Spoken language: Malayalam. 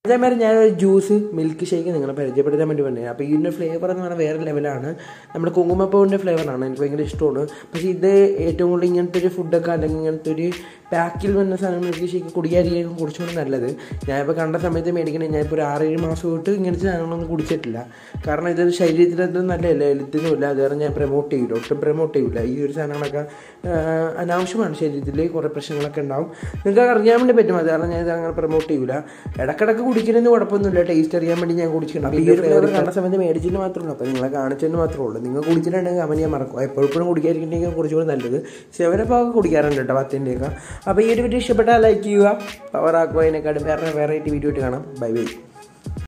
അതേമാതിരി ഞാനൊരു ജ്യൂസ് മിൽക്ക് ഷേക്ക് നിങ്ങളെ പരിചയപ്പെടുത്താൻ വേണ്ടി പറഞ്ഞത് അപ്പോൾ ഇതിൻ്റെ ഫ്ലേവർ എന്ന് പറഞ്ഞാൽ വേറെ ലെവലാണ് നമ്മുടെ കുങ്കുമപ്പൂവിൻ്റെ ഫ്ലേവറാണ് എനിക്ക് ഭയങ്കര ഇഷ്ടമാണ് പക്ഷേ ഇത് ഏറ്റവും കൂടുതൽ ഇങ്ങനത്തെ ഒരു ഫുഡൊക്കെ അല്ലെങ്കിൽ ഇങ്ങനത്തെ ഒരു പാക്കിൽ വന്ന സാധനം മിൽക്ക് ഷേക്ക് കുടിക്കാതിരിക്കും കുറച്ചുകൂടി നല്ലത് ഞാനിപ്പോൾ കണ്ട സമയത്ത് മേടിക്കണേ ഞാനിപ്പോൾ ഒരു ആറേഴ് മാസം തൊട്ട് ഇങ്ങനത്തെ സാധനങ്ങളൊന്നും കുടിച്ചിട്ടില്ല കാരണം ഇത് ശരീരത്തിനത് നല്ലതല്ല എഴുത്തിനുമില്ല അത് കാരണം ഞാൻ പ്രൊമോട്ട് ചെയ്യില്ല ഒട്ടും പ്രൊമോട്ട് ചെയ്യില്ല ഈ ഒരു സാധനങ്ങളൊക്കെ അനാവശ്യമാണ് ശരീരത്തിൽ കുറേ പ്രശ്നങ്ങളൊക്കെ ഉണ്ടാവും നിങ്ങൾക്ക് അറിയാൻ വേണ്ടി പറ്റും അത് കാരണം ഞാൻ ഇത് അങ്ങനെ പ്രൊമോട്ട് ചെയ്യില്ല ഇടക്കിടക്ക് കുടിക്കുന്നതിന് കുഴപ്പമൊന്നുമില്ല ടേസ്റ്റ് അറിയാൻ വേണ്ടി ഞാൻ കുടിച്ചിട്ടുണ്ട് അപ്പോൾ ഈ ഒരു ഫ്ലേവർ കണ്ട സമയത്ത് മേടിച്ചിട്ട് മാത്രമേ ഉള്ളൂ അപ്പോൾ നിങ്ങളെ കാണിച്ചതിന് മാത്രമേ ഉള്ളൂ നിങ്ങൾ കുടിച്ചിട്ടുണ്ടെങ്കിൽ അവൻ ഞാൻ മറക്കും എപ്പോഴും കുടിക്കാതിരിക്കുന്നെങ്കിൽ കുറച്ചുകൂടി നല്ലത് സെവനപ്പോൾ കുടിക്കാറുണ്ട് കേട്ടോ പത്തിൻ്റെയൊക്കെ അപ്പോൾ ഈ ഒരു വീഡിയോ ഇഷ്ടപ്പെട്ടാൽ ലൈക്ക് ചെയ്യുക പവർ ആക്കുക അതിനെക്കാട്ടും വേറെ വെറൈറ്റി വീഡിയോ ആയിട്ട് കാണാം ബൈ ബൈ